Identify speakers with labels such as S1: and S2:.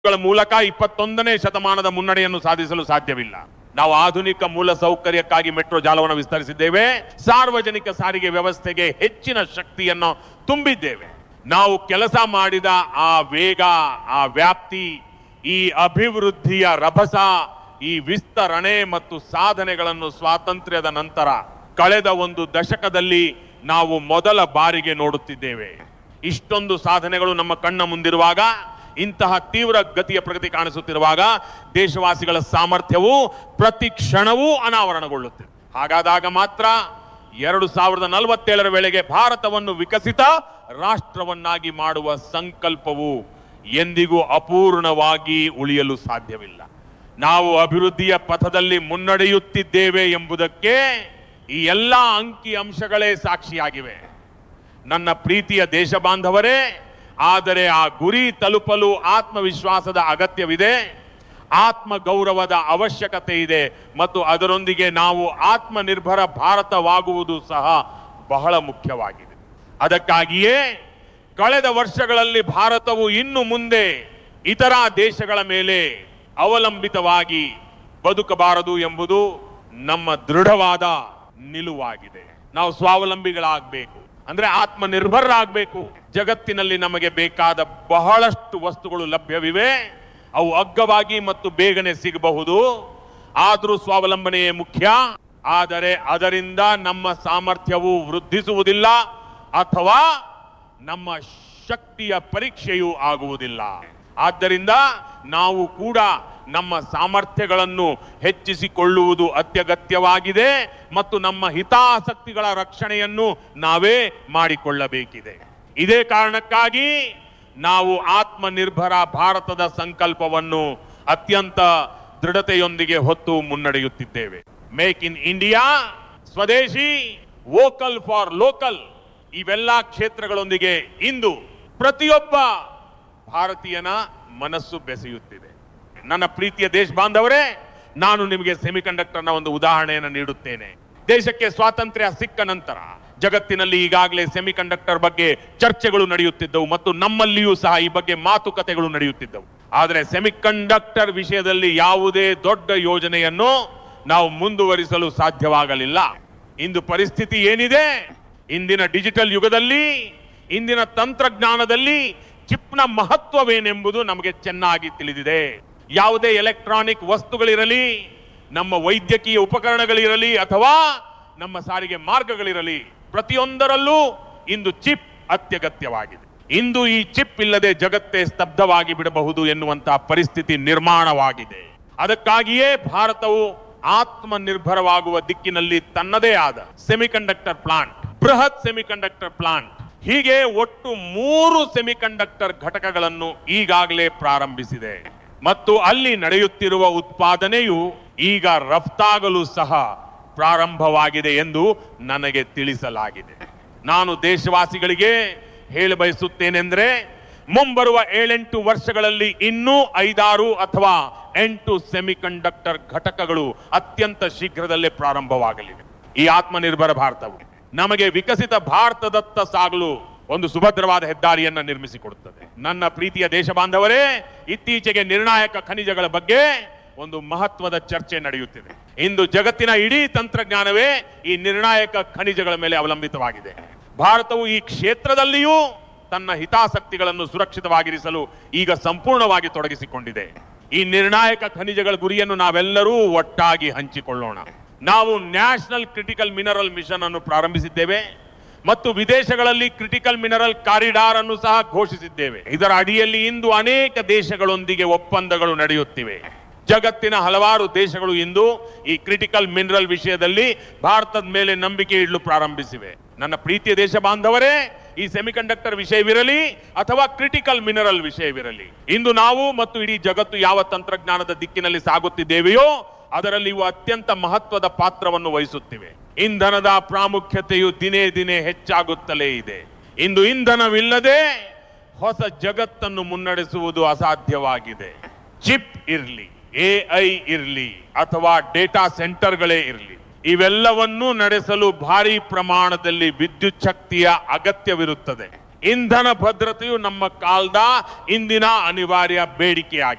S1: ಗಳ ಮೂಲಕ ಇಪ್ಪತ್ತೊಂದನೇ ಶತಮಾನದ ಮುನ್ನಡೆಯನ್ನು ಸಾಧಿಸಲು ಸಾಧ್ಯವಿಲ್ಲ ನಾವು ಆಧುನಿಕ ಮೂಲ ಸೌಕರ್ಯಕ್ಕಾಗಿ ಮೆಟ್ರೋ ಜಾಲವನ್ನು ವಿಸ್ತರಿಸಿದ್ದೇವೆ ಸಾರ್ವಜನಿಕ ಸಾರಿಗೆ ವ್ಯವಸ್ಥೆಗೆ ಹೆಚ್ಚಿನ ಶಕ್ತಿಯನ್ನು ತುಂಬಿದ್ದೇವೆ ನಾವು ಕೆಲಸ ಮಾಡಿದ ಆ ವೇಗ ಆ ವ್ಯಾಪ್ತಿ ಈ ಅಭಿವೃದ್ಧಿಯ ರಭಸ ಈ ವಿಸ್ತರಣೆ ಮತ್ತು ಸಾಧನೆಗಳನ್ನು ಸ್ವಾತಂತ್ರ್ಯದ ನಂತರ ಕಳೆದ ಒಂದು ದಶಕದಲ್ಲಿ ನಾವು ಮೊದಲ ಬಾರಿಗೆ ನೋಡುತ್ತಿದ್ದೇವೆ ಇಷ್ಟೊಂದು ಸಾಧನೆಗಳು ನಮ್ಮ ಕಣ್ಣ ಮುಂದಿರುವಾಗ ಇಂತಹ ತೀವ್ರ ಗತಿಯ ಪ್ರಗತಿ ಕಾಣಿಸುತ್ತಿರುವಾಗ ದೇಶವಾಸಿಗಳ ಸಾಮರ್ಥ್ಯವು ಪ್ರತಿ ಕ್ಷಣವೂ ಅನಾವರಣಗೊಳ್ಳುತ್ತಿದೆ ಹಾಗಾದಾಗ ಮಾತ್ರ ಎರಡು ಸಾವಿರದ ನಲವತ್ತೇಳರ ವೇಳೆಗೆ ಭಾರತವನ್ನು ವಿಕಸಿತ ರಾಷ್ಟ್ರವನ್ನಾಗಿ ಮಾಡುವ ಸಂಕಲ್ಪವು ಎಂದಿಗೂ ಅಪೂರ್ಣವಾಗಿ ಉಳಿಯಲು ಸಾಧ್ಯವಿಲ್ಲ ನಾವು ಅಭಿವೃದ್ಧಿಯ ಪಥದಲ್ಲಿ ಮುನ್ನಡೆಯುತ್ತಿದ್ದೇವೆ ಎಂಬುದಕ್ಕೆ ಈ ಎಲ್ಲ ಅಂಕಿ ಅಂಶಗಳೇ ಸಾಕ್ಷಿಯಾಗಿವೆ ನನ್ನ ಪ್ರೀತಿಯ ದೇಶ ಬಾಂಧವರೇ ಆದರೆ ಆ ಗುರಿ ತಲುಪಲು ಆತ್ಮವಿಶ್ವಾಸದ ಅಗತ್ಯವಿದೆ ಆತ್ಮ ಗೌರವದ ಅವಶ್ಯಕತೆ ಇದೆ ಮತ್ತು ಅದರೊಂದಿಗೆ ನಾವು ಆತ್ಮನಿರ್ಭರ ಭಾರತವಾಗುವುದು ಸಹ ಬಹಳ ಮುಖ್ಯವಾಗಿದೆ ಅದಕ್ಕಾಗಿಯೇ ಕಳೆದ ವರ್ಷಗಳಲ್ಲಿ ಭಾರತವು ಇನ್ನು ಮುಂದೆ ಇತರ ದೇಶಗಳ ಮೇಲೆ ಅವಲಂಬಿತವಾಗಿ ಬದುಕಬಾರದು ಎಂಬುದು ನಮ್ಮ ದೃಢವಾದ ನಿಲುವಾಗಿದೆ ನಾವು ಸ್ವಾವಲಂಬಿಗಳಾಗಬೇಕು ಅಂದ್ರೆ ಆತ್ಮನಿರ್ಭರರಾಗಬೇಕು ಜಗತ್ತಿನಲ್ಲಿ ನಮಗೆ ಬೇಕಾದ ಬಹಳಷ್ಟು ವಸ್ತುಗಳು ಲಭ್ಯವಿವೆ ಅವು ಅಗ್ಗವಾಗಿ ಮತ್ತು ಬೇಗನೆ ಸಿಗಬಹುದು ಆದರೂ ಸ್ವಾವಲಂಬನೆಯೇ ಮುಖ್ಯ ಆದರೆ ಅದರಿಂದ ನಮ್ಮ ಸಾಮರ್ಥ್ಯವು ವೃದ್ಧಿಸುವುದಿಲ್ಲ ಅಥವಾ ನಮ್ಮ ಶಕ್ತಿಯ ಪರೀಕ್ಷೆಯೂ ಆಗುವುದಿಲ್ಲ ಆದ್ದರಿಂದ ನಾವು ಕೂಡ ನಮ್ಮ ಸಾಮರ್ಥ್ಯಗಳನ್ನು ಹೆಚ್ಚಿಸಿಕೊಳ್ಳುವುದು ಅತ್ಯಗತ್ಯವಾಗಿದೆ ಮತ್ತು ನಮ್ಮ ಹಿತಾಸಕ್ತಿಗಳ ರಕ್ಷಣೆಯನ್ನು ನಾವೇ ಮಾಡಿಕೊಳ್ಳಬೇಕಿದೆ ಇದೇ ಕಾರಣಕ್ಕಾಗಿ ನಾವು ಆತ್ಮನಿರ್ಭರ ಭಾರತದ ಸಂಕಲ್ಪವನ್ನು ಅತ್ಯಂತ ದೃಢತೆಯೊಂದಿಗೆ ಹೊತ್ತು ಮುನ್ನಡೆಯುತ್ತಿದ್ದೇವೆ ಮೇಕ್ ಇನ್ ಇಂಡಿಯಾ ಸ್ವದೇಶಿ ವೋಕಲ್ ಫಾರ್ ಲೋಕಲ್ ಇವೆಲ್ಲ ಕ್ಷೇತ್ರಗಳೊಂದಿಗೆ ಇಂದು ಪ್ರತಿಯೊಬ್ಬ ಭಾರತೀಯನ ಮನಸ್ಸು ಬೆಸೆಯುತ್ತಿದೆ ನನ್ನ ಪ್ರೀತಿಯ ದೇಶ ಬಾಂಧವರೇ ನಾನು ನಿಮಗೆ ಸೆಮಿಕಂಡಕ್ಟರ್ನ ಒಂದು ಉದಾಹರಣೆಯನ್ನು ನೀಡುತ್ತೇನೆ ದೇಶಕ್ಕೆ ಸ್ವಾತಂತ್ರ್ಯ ಸಿಕ್ಕ ನಂತರ ಜಗತ್ತಿನಲ್ಲಿ ಈಗಾಗಲೇ ಸೆಮಿಕಂಡಕ್ಟರ್ ಬಗ್ಗೆ ಚರ್ಚೆಗಳು ನಡೆಯುತ್ತಿದ್ದವು ಮತ್ತು ನಮ್ಮಲ್ಲಿಯೂ ಸಹ ಈ ಬಗ್ಗೆ ಮಾತುಕತೆಗಳು ನಡೆಯುತ್ತಿದ್ದವು ಆದರೆ ಸೆಮಿಕಂಡಕ್ಟರ್ ವಿಷಯದಲ್ಲಿ ಯಾವುದೇ ದೊಡ್ಡ ಯೋಜನೆಯನ್ನು ನಾವು ಮುಂದುವರಿಸಲು ಸಾಧ್ಯವಾಗಲಿಲ್ಲ ಇಂದು ಪರಿಸ್ಥಿತಿ ಏನಿದೆ ಇಂದಿನ ಡಿಜಿಟಲ್ ಯುಗದಲ್ಲಿ ಇಂದಿನ ತಂತ್ರಜ್ಞಾನದಲ್ಲಿ ಚಿಪ್ನ ಮಹತ್ವವೇನೆಂಬುದು ನಮಗೆ ಚೆನ್ನಾಗಿ ತಿಳಿದಿದೆ ಯಾವುದೇ ಎಲೆಕ್ಟ್ರಾನಿಕ್ ವಸ್ತುಗಳಿರಲಿ ನಮ್ಮ ವೈದ್ಯಕೀಯ ಉಪಕರಣಗಳಿರಲಿ ಅಥವಾ ನಮ್ಮ ಸಾರಿಗೆ ಮಾರ್ಗಗಳಿರಲಿ ಪ್ರತಿಯೊಂದರಲ್ಲೂ ಇಂದು ಚಿಪ್ ಅತ್ಯಗತ್ಯವಾಗಿದೆ ಇಂದು ಈ ಚಿಪ್ ಇಲ್ಲದೆ ಜಗತ್ತೇ ಸ್ತಬ್ಧವಾಗಿ ಬಿಡಬಹುದು ಎನ್ನುವಂತಹ ಪರಿಸ್ಥಿತಿ ನಿರ್ಮಾಣವಾಗಿದೆ ಅದಕ್ಕಾಗಿಯೇ ಭಾರತವು ಆತ್ಮನಿರ್ಭರವಾಗುವ ದಿಕ್ಕಿನಲ್ಲಿ ತನ್ನದೇ ಆದ ಸೆಮಿಕಂಡಕ್ಟರ್ ಪ್ಲಾಂಟ್ ಬೃಹತ್ ಸೆಮಿಕಂಡಕ್ಟರ್ ಪ್ಲಾಂಟ್ ಹೀಗೆ ಒಟ್ಟು ಮೂರು ಸೆಮಿಕಂಡಕ್ಟರ್ ಘಟಕಗಳನ್ನು ಈಗಾಗಲೇ ಪ್ರಾರಂಭಿಸಿದೆ ಮತ್ತು ಅಲ್ಲಿ ನಡೆಯುತ್ತಿರುವ ಉತ್ಪಾದನೆಯು ಈಗ ರಫ್ತಾಗಲು ಸಹ ಪ್ರಾರಂಭವಾಗಿದೆ ಎಂದು ನನಗೆ ತಿಳಿಸಲಾಗಿದೆ ನಾನು ದೇಶವಾಸಿಗಳಿಗೆ ಹೇಳ ಬಯಸುತ್ತೇನೆಂದ್ರೆ ಮುಂಬರುವ ಏಳೆಂಟು ವರ್ಷಗಳಲ್ಲಿ ಇನ್ನೂ ಐದಾರು ಅಥವಾ ಎಂಟು ಸೆಮಿಕಂಡಕ್ಟರ್ ಘಟಕಗಳು ಅತ್ಯಂತ ಶೀಘ್ರದಲ್ಲೇ ಪ್ರಾರಂಭವಾಗಲಿವೆ ಈ ಆತ್ಮನಿರ್ಭರ ಭಾರತವು ನಮಗೆ ವಿಕಸಿತ ಭಾರತದತ್ತ ಸಾಗಲು ಒಂದು ಸುಭದ್ರವಾದ ಹೆದ್ದಾರಿಯನ್ನ ನಿರ್ಮಿಸಿಕೊಡುತ್ತದೆ ನನ್ನ ಪ್ರೀತಿಯ ದೇಶ ಬಾಂಧವರೇ ಇತ್ತೀಚೆಗೆ ನಿರ್ಣಾಯಕ ಖನಿಜಗಳ ಬಗ್ಗೆ ಒಂದು ಮಹತ್ವದ ಚರ್ಚೆ ನಡೆಯುತ್ತಿದೆ ಇಂದು ಜಗತ್ತಿನ ಇಡೀ ತಂತ್ರಜ್ಞಾನವೇ ಈ ನಿರ್ಣಾಯಕ ಖನಿಜಗಳ ಮೇಲೆ ಅವಲಂಬಿತವಾಗಿದೆ ಭಾರತವು ಈ ಕ್ಷೇತ್ರದಲ್ಲಿಯೂ ತನ್ನ ಹಿತಾಸಕ್ತಿಗಳನ್ನು ಸುರಕ್ಷಿತವಾಗಿರಿಸಲು ಈಗ ಸಂಪೂರ್ಣವಾಗಿ ತೊಡಗಿಸಿಕೊಂಡಿದೆ ಈ ನಿರ್ಣಾಯಕ ಖನಿಜಗಳ ಗುರಿಯನ್ನು ನಾವೆಲ್ಲರೂ ಒಟ್ಟಾಗಿ ಹಂಚಿಕೊಳ್ಳೋಣ ನಾವು ನ್ಯಾಷನಲ್ ಕ್ರಿಟಿಕಲ್ ಮಿನರಲ್ ಮಿಷನ್ ಅನ್ನು ಪ್ರಾರಂಭಿಸಿದ್ದೇವೆ ಮತ್ತು ವಿದೇಶಗಳಲ್ಲಿ ಕ್ರಿಟಿಕಲ್ ಮಿನರಲ್ ಕಾರಿಡಾರ್ ಅನ್ನು ಸಹ ಘೋಷಿಸಿದ್ದೇವೆ ಇದರ ಅಡಿಯಲ್ಲಿ ಇಂದು ಅನೇಕ ದೇಶಗಳೊಂದಿಗೆ ಒಪ್ಪಂದಗಳು ನಡೆಯುತ್ತಿವೆ ಜಗತ್ತಿನ ಹಲವಾರು ದೇಶಗಳು ಇಂದು ಈ ಕ್ರಿಟಿಕಲ್ ಮಿನರಲ್ ವಿಷಯದಲ್ಲಿ ಭಾರತದ ಮೇಲೆ ನಂಬಿಕೆ ಇಡಲು ಪ್ರಾರಂಭಿಸಿವೆ ನನ್ನ ಪ್ರೀತಿಯ ದೇಶ ಬಾಂಧವರೇ ಈ ಸೆಮಿಕಂಡಕ್ಟರ್ ವಿಷಯವಿರಲಿ ಅಥವಾ ಕ್ರಿಟಿಕಲ್ ಮಿನರಲ್ ವಿಷಯವಿರಲಿ ಇಂದು ನಾವು ಮತ್ತು ಇಡೀ ಜಗತ್ತು ಯಾವ ತಂತ್ರಜ್ಞಾನದ ದಿಕ್ಕಿನಲ್ಲಿ ಸಾಗುತ್ತಿದ್ದೇವೆಯೋ ಅದರಲ್ಲಿ ಇವು ಅತ್ಯಂತ ಮಹತ್ವದ ಪಾತ್ರವನ್ನು ವಹಿಸುತ್ತಿವೆ ಇಂಧನದ ಪ್ರಾಮುಖ್ಯತೆಯು ದಿನೇ ದಿನೇ ಹೆಚ್ಚಾಗುತ್ತಲೇ ಇದೆ ಇಂದು ಇಂಧನವಿಲ್ಲದೆ ಹೊಸ ಜಗತ್ತನ್ನು ಮುನ್ನಡೆಸುವುದು ಅಸಾಧ್ಯವಾಗಿದೆ ಚಿಪ್ ಇರಲಿ ಎಐ ಇರಲಿ ಅಥವಾ ಡೇಟಾ ಸೆಂಟರ್ಗಳೇ ಇರಲಿ ಇವೆಲ್ಲವನ್ನೂ ನಡೆಸಲು ಭಾರಿ ಪ್ರಮಾಣದಲ್ಲಿ ವಿದ್ಯುತ್ ಶಕ್ತಿಯ ಅಗತ್ಯವಿರುತ್ತದೆ ಇಂಧನ ಭದ್ರತೆಯು ನಮ್ಮ ಕಾಲದ ಇಂದಿನ ಅನಿವಾರ್ಯ ಬೇಡಿಕೆಯಾಗಿದೆ